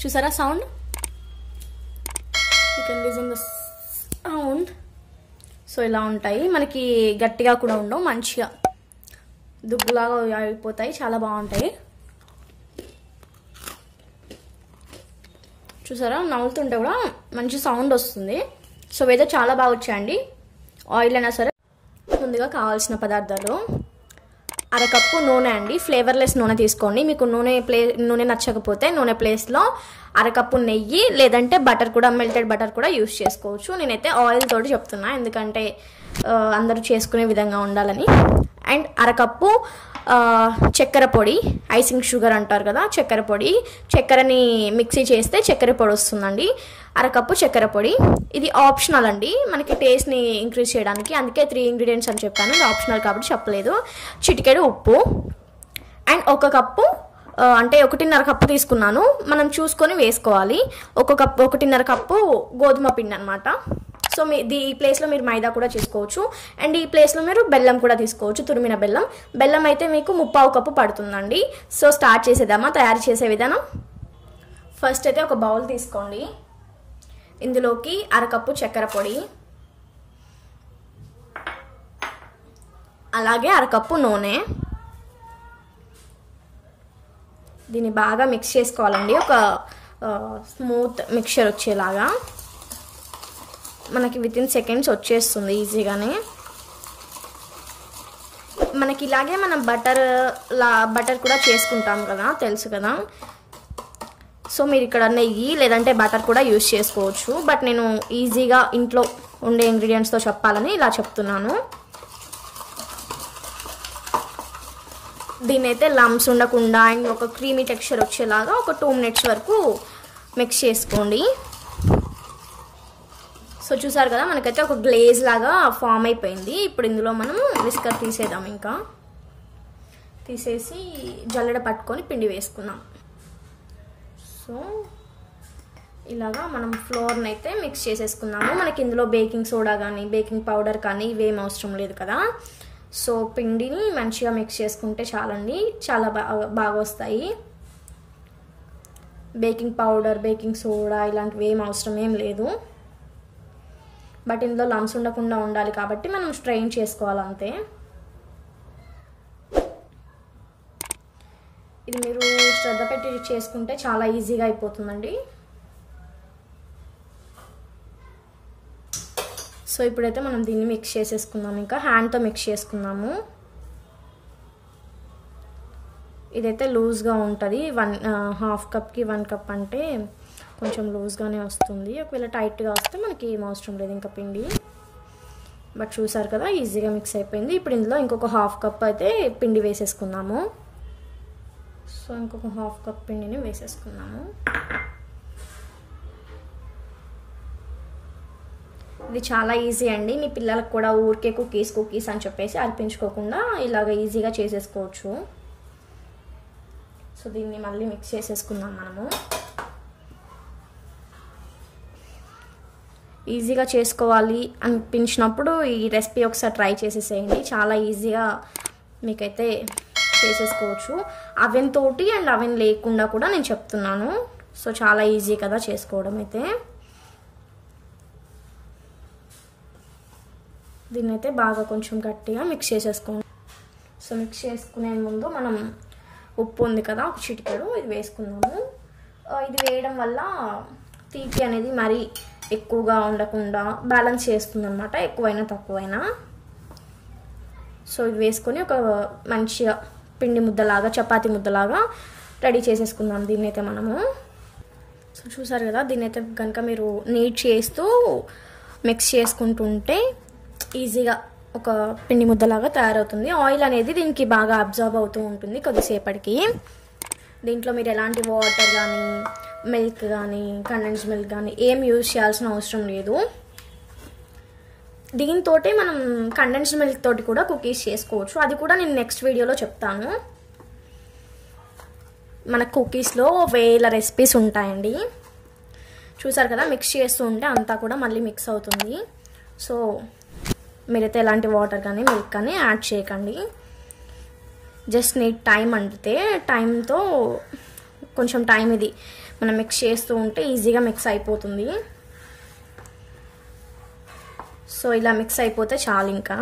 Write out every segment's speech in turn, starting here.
చూసారా sound you can listen the sound so ఇలా ఉంటాయి మనకి గట్టిగా కూడా ఉండవు మంచిగా దుగ్గులాగా అయిపోతాయి చాలా బాగుంటాయి చూసారా నవ్వుతుంటే కూడా మంచి సౌండ్ వస్తుంది సో ఏదో చాలా బాగా వచ్చాయండి ఆయిల్ అయినా సరే ముందుగా కావాల్సిన పదార్థాలు అరకప్పు నూనె అండి ఫ్లేవర్లెస్ నూనె తీసుకోండి మీకు నూనె ప్లే నూనె నచ్చకపోతే నూనె ప్లేస్లో అరకప్పు నెయ్యి లేదంటే బటర్ కూడా మెల్టెడ్ బటర్ కూడా యూస్ చేసుకోవచ్చు నేనైతే ఆయిల్ తోటి చెప్తున్నా ఎందుకంటే ఆ, అందరూ చేసుకునే విధంగా ఉండాలని అండ్ అరకప్పు ఆ, చక్కెర పొడి ఐసింగ్ షుగర్ అంటారు కదా చక్కెర పొడి చక్కెరని మిక్సీ చేస్తే చక్కెర పొడి వస్తుందండి అరకప్పు చక్కెర పొడి ఇది ఆప్షనల్ అండి మనకి టేస్ట్ని ఇంక్రీజ్ చేయడానికి అందుకే త్రీ ఇంగ్రీడియంట్స్ అని చెప్పాను ఇది ఆప్షనల్ కాబట్టి చెప్పలేదు చిటికెడు ఉప్పు అండ్ ఒక కప్పు ఆ, అంటే ఒకటిన్నర కప్పు తీసుకున్నాను మనం చూసుకొని వేసుకోవాలి ఒక కప్పు ఒకటిన్నర కప్పు గోధుమ పిండి అనమాట సో మీ దీ ఈ ప్లేస్లో మీరు మైదా కూడా చేసుకోవచ్చు అండ్ ఈ ప్లేస్లో మీరు బెల్లం కూడా తీసుకోవచ్చు తురిమిన బెల్లం బెల్లం అయితే మీకు ముప్పావు కప్పు పడుతుందండి సో స్టార్ట్ చేసేద్దామా తయారు చేసే విధానం ఫస్ట్ అయితే ఒక బౌల్ తీసుకోండి ఇందులోకి అరకప్పు చక్కెర పొడి అలాగే అరకప్పు నూనె దీన్ని బాగా మిక్స్ చేసుకోవాలండి ఒక స్మూత్ మిక్చర్ వచ్చేలాగా మనకి విత్ ఇన్ సెకండ్స్ వచ్చేస్తుంది ఈజీగానే మనకి ఇలాగే మనం బటర్ లా బటర్ కూడా చేసుకుంటాం కదా తెలుసు కదా సో మీరు ఇక్కడ నెయ్యి లేదంటే బటర్ కూడా యూస్ చేసుకోవచ్చు బట్ నేను ఈజీగా ఇంట్లో ఉండే ఇంగ్రీడియంట్స్తో చెప్పాలని ఇలా చెప్తున్నాను దీని అయితే లమ్స్ ఉండకుండా అండ్ ఒక క్రీమీ టెక్స్చర్ వచ్చేలాగా ఒక టూ మినిట్స్ వరకు మిక్స్ చేసుకోండి సో చూసారు కదా మనకైతే ఒక గ్లేజ్ లాగా ఫామ్ అయిపోయింది ఇప్పుడు ఇందులో మనం విస్కర్ తీసేద్దాం ఇంకా తీసేసి జల్లెడ పట్టుకొని పిండి వేసుకుందాం సో ఇలాగా మనం ఫ్లోర్ని అయితే మిక్స్ చేసేసుకుందాము మనకి ఇందులో బేకింగ్ సోడా కానీ బేకింగ్ పౌడర్ కానీ ఇవేం అవసరం లేదు కదా సో పిండిని మంచిగా మిక్స్ చేసుకుంటే చాలండి చాలా బాగా బాగా వస్తాయి బేకింగ్ పౌడర్ బేకింగ్ సోడా ఇలాంటివి ఏం అవసరం ఏం లేదు బట్ ఇందులో లంప్స్ ఉండకుండా ఉండాలి కాబట్టి మనం స్ట్రెయిన్ చేసుకోవాలి అంతే ఇది మీరు శ్రద్ధ పెట్టి చేసుకుంటే చాలా ఈజీగా అయిపోతుందండి సో ఇప్పుడైతే మనం దీన్ని మిక్స్ చేసేసుకుందాం ఇంకా హ్యాండ్తో మిక్స్ చేసుకుందాము ఇదైతే లూజ్గా ఉంటుంది వన్ హాఫ్ కప్కి వన్ కప్ అంటే కొంచెం లూజ్గానే వస్తుంది ఒకవేళ టైట్గా వస్తే మనకి ఏం అవసరం లేదు ఇంకా పిండి బట్ చూసారు కదా ఈజీగా మిక్స్ అయిపోయింది ఇప్పుడు ఇందులో ఇంకొక హాఫ్ కప్ అయితే పిండి వేసేసుకుందాము సో ఇంకొక హాఫ్ కప్ పిండిని వేసేసుకున్నాము ఇది చాలా ఈజీ అండి మీ పిల్లలకు కూడా ఊరికే కుకీస్ కుకీస్ అని చెప్పేసి అర్పించుకోకుండా ఇలాగ ఈజీగా చేసేసుకోవచ్చు సో దీన్ని మళ్ళీ మిక్స్ చేసేసుకుందాం మనము ఈజీగా చేసుకోవాలి అనిపించినప్పుడు ఈ రెసిపీ ఒకసారి ట్రై చేసేసేయండి చాలా ఈజీగా మీకైతే చేసేసుకోవచ్చు అవెన్ తోటి అండ్ అవెన్ లేకుండా కూడా నేను చెప్తున్నాను సో చాలా ఈజీ కదా చేసుకోవడం అయితే దీన్ని అయితే బాగా కొంచెం గట్టిగా మిక్స్ చేసేసుకోండి సో మిక్స్ చేసుకునే ముందు మనం ఉప్పు ఉంది కదా ఒక చిటికెడు ఇది వేసుకుందాము ఆ, ఇది వేయడం వల్ల తీపి అనేది మరీ ఎక్కువగా ఉండకుండా బ్యాలెన్స్ చేస్తుంది అనమాట ఎక్కువైనా తక్కువైనా సో ఇది వేసుకొని ఒక మంచిగా పిండి ముద్దలాగా చపాతి ముద్దలాగా రెడీ చేసేసుకుందాం దీన్ని అయితే మనము సో చూసారు కదా దీన్ని అయితే కనుక మీరు నీట్ చేస్తూ మిక్స్ చేసుకుంటుంటే ఈజీగా ఒక పిండి ముద్దలాగా తయారవుతుంది ఆయిల్ అనేది దీనికి బాగా అబ్జర్వ్ అవుతూ ఉంటుంది కొద్దిసేపటికి దీంట్లో మీరు ఎలాంటి వాటర్ కానీ మిల్క్ కానీ కండెన్స్ మిల్క్ కానీ ఏం యూజ్ చేయాల్సిన అవసరం లేదు దీంతో మనం కండెన్స్ మిల్క్ తోటి కూడా కుకీస్ చేసుకోవచ్చు అది కూడా నేను నెక్స్ట్ వీడియోలో చెప్తాను మన కుకీస్లో వేల రెసిపీస్ ఉంటాయండి చూసారు కదా మిక్స్ చేస్తూ ఉంటే అంతా కూడా మళ్ళీ మిక్స్ అవుతుంది సో మీరైతే ఎలాంటి వాటర్ కానీ మిల్క్ కానీ యాడ్ చేయకండి జస్ట్ నీట్ టైం అంటే టైంతో కొంచెం టైం ఇది మనం మిక్స్ చేస్తూ ఉంటే ఈజీగా మిక్స్ అయిపోతుంది సో ఇలా మిక్స్ అయిపోతే చాలు ఇంకా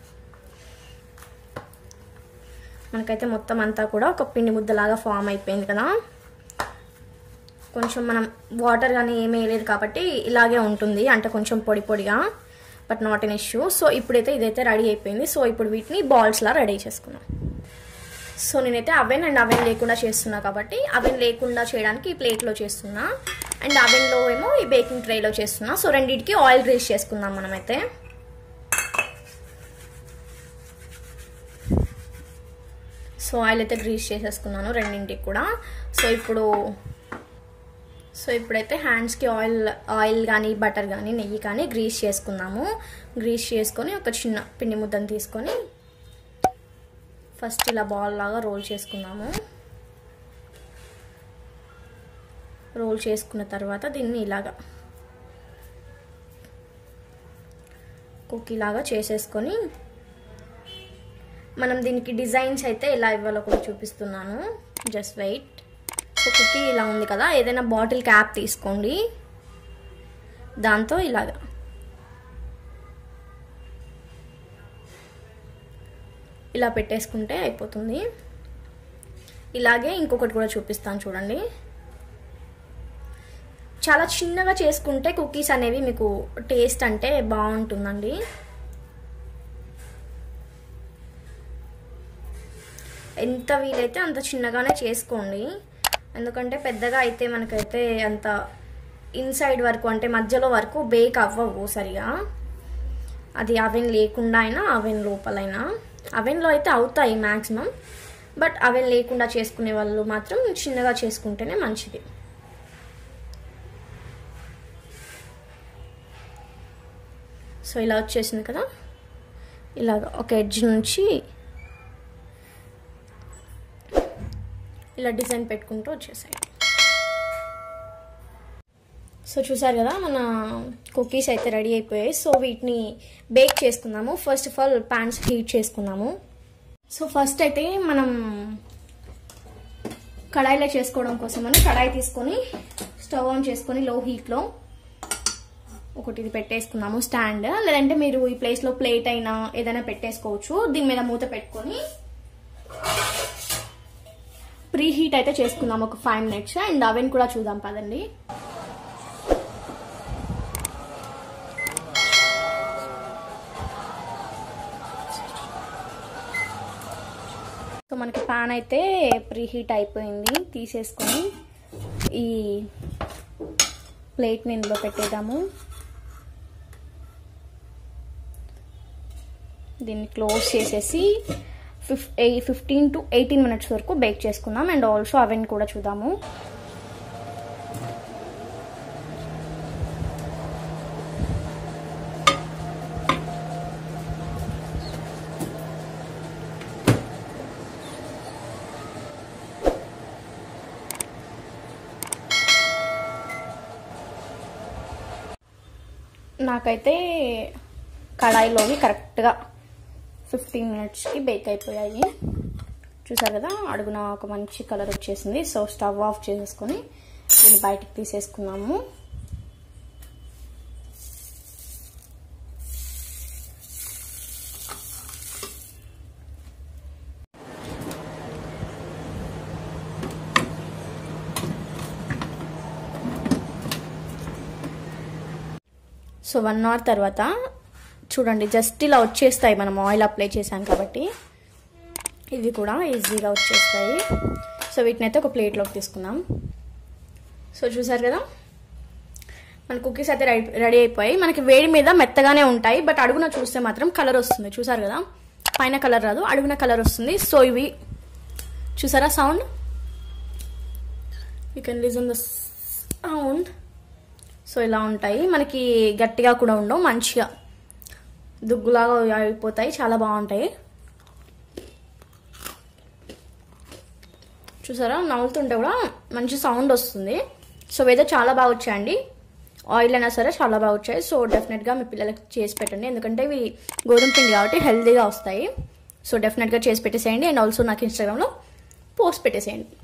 మనకైతే మొత్తం అంతా కూడా ఒక పిండి ముద్దలాగా ఫామ్ అయిపోయింది కదా కొంచెం మనం వాటర్ కానీ ఏమీ వేయలేదు కాబట్టి ఇలాగే ఉంటుంది అంటే కొంచెం పొడి పొడిగా but not an issue so ఇప్పుడైతే ఇదైతే రెడీ అయిపోయింది సో ఇప్పుడు వీటిని బాల్స్లా రెడీ చేసుకున్నాం సో నేనైతే అవెన్ అండ్ అవెన్ లేకుండా చేస్తున్నా కాబట్టి అవెన్ లేకుండా చేయడానికి ఈ ప్లేట్లో చేస్తున్నా అండ్ అవెన్లో ఏమో ఈ బేకింగ్ ట్రేలో చేస్తున్నా సో రెండింటికి ఆయిల్ గ్రీస్ చేసుకుందాం మనమైతే సో ఆయిల్ అయితే గ్రీస్ చేసేసుకున్నాను రెండింటికి కూడా సో ఇప్పుడు సో ఇప్పుడైతే హ్యాండ్స్కి ఆయిల్ ఆయిల్ కానీ బటర్ కానీ నెయ్యి కానీ గ్రీస్ చేసుకుందాము గ్రీస్ చేసుకొని ఒక చిన్న పిండి ముద్దను తీసుకొని ఫస్ట్ ఇలా బాల్ లాగా రోల్ చేసుకుందాము రోల్ చేసుకున్న తర్వాత దీన్ని ఇలాగా కుకీ లాగా చేసేసుకొని మనం దీనికి డిజైన్స్ అయితే ఎలా ఇవ్వాలో కూడా చూపిస్తున్నాను జస్ట్ వెయిట్ సో కుకీ ఇలా ఉంది కదా ఏదైనా బాటిల్ క్యాప్ తీసుకోండి దాంతో ఇలాగా ఇలా పెట్టేసుకుంటే అయిపోతుంది ఇలాగే ఇంకొకటి కూడా చూపిస్తాను చూడండి చాలా చిన్నగా చేసుకుంటే కుకీస్ అనేవి మీకు టేస్ట్ అంటే బాగుంటుందండి ఎంత వీలైతే అంత చిన్నగానే చేసుకోండి ఎందుకంటే పెద్దగా అయితే మనకైతే అంత ఇన్సైడ్ వరకు అంటే మధ్యలో వరకు బేక్ అవ్వవు సరిగా అది అవెన్ లేకుండా అయినా అవెన్ లోపలైనా అవెన్లో అయితే అవుతాయి మ్యాక్సిమం బట్ అవెన్ లేకుండా చేసుకునే వాళ్ళు మాత్రం చిన్నగా చేసుకుంటేనే మంచిది సో ఇలా వచ్చేసింది కదా ఇలాగ ఒక ఎడ్జ్ నుంచి ఇలా డిజైన్ పెట్టుకుంటూ వచ్చేసాయి సో చూసారు కదా మన కుకీస్ అయితే రెడీ అయిపోయాయి సో వీటిని బేక్ చేసుకుందాము first of all pans heat చేసుకుందాము సో ఫస్ట్ అయితే మనం కడాయిలో చేసుకోవడం కోసమని కడాయి తీసుకొని స్టవ్ ఆన్ చేసుకొని లో హీట్లో ఒకటి ఇది పెట్టేసుకున్నాము స్టాండ్ లేదంటే మీరు ఈ ప్లేస్లో ప్లేట్ అయినా ఏదైనా పెట్టేసుకోవచ్చు దీని మీద మూత పెట్టుకొని ప్రీ హీట్ అయితే చేసుకుందాం ఒక ఫైవ్ మినిట్స్ అండ్ అవెన్ కూడా చూద్దాం పదండి సో మనకి పాన్ అయితే ప్రీ హీట్ అయిపోయింది తీసేసుకొని ఈ ప్లేట్ని ఇందులో పెట్టేద్దాము దీన్ని క్లోజ్ చేసేసి ఫిఫ్ ఫిఫ్టీన్ టు ఎయిటీన్ మినిట్స్ వరకు బేక్ చేసుకుందాం అండ్ ఆల్సో అవెన్ కూడా చూద్దాము నాకైతే కడాయిలోవి కరెక్ట్గా ఫిఫ్టీన్ మినిట్స్కి బేక్ అయిపోయాయి చూసారు కదా అడుగున ఒక మంచి కలర్ వచ్చేసింది సో స్టవ్ ఆఫ్ చేసేసుకొని దీన్ని బయటికి తీసేసుకున్నాము సో వన్ అవర్ తర్వాత చూడండి జస్ట్ ఇలా వచ్చేస్తాయి మనం ఆయిల్ అప్లై చేసాం కాబట్టి ఇవి కూడా ఈజీగా వచ్చేస్తాయి సో వీటిని అయితే ఒక ప్లేట్లోకి తీసుకుందాం సో చూసారు కదా మన కుకీస్ అయితే రెడీ రెడీ అయిపోయాయి మనకి వేడి మీద మెత్తగానే ఉంటాయి బట్ అడుగున చూస్తే మాత్రం కలర్ వస్తుంది చూసారు కదా పైన కలర్ రాదు అడుగున కలర్ వస్తుంది సో ఇవి చూసారా sound you can listen the sound so ఇలా ఉంటాయి మనకి గట్టిగా కూడా ఉండవు మంచిగా దుగ్గులాగా అయిపోతాయి చాలా బాగుంటాయి చూసారా నవ్వుతుంటే కూడా మంచి సౌండ్ వస్తుంది సో ఏదో చాలా బాగా వచ్చాయండి ఆయిల్ అయినా సరే చాలా బాగా వచ్చాయి సో డెఫినెట్గా మీ పిల్లలకి చేసి పెట్టండి ఎందుకంటే ఇవి గోధుమ పిండి కాబట్టి హెల్తీగా వస్తాయి సో డెఫినెట్గా చేసి పెట్టేసేయండి అండ్ ఆల్సో నాకు ఇన్స్టాగ్రామ్లో పోస్ట్ పెట్టేసేయండి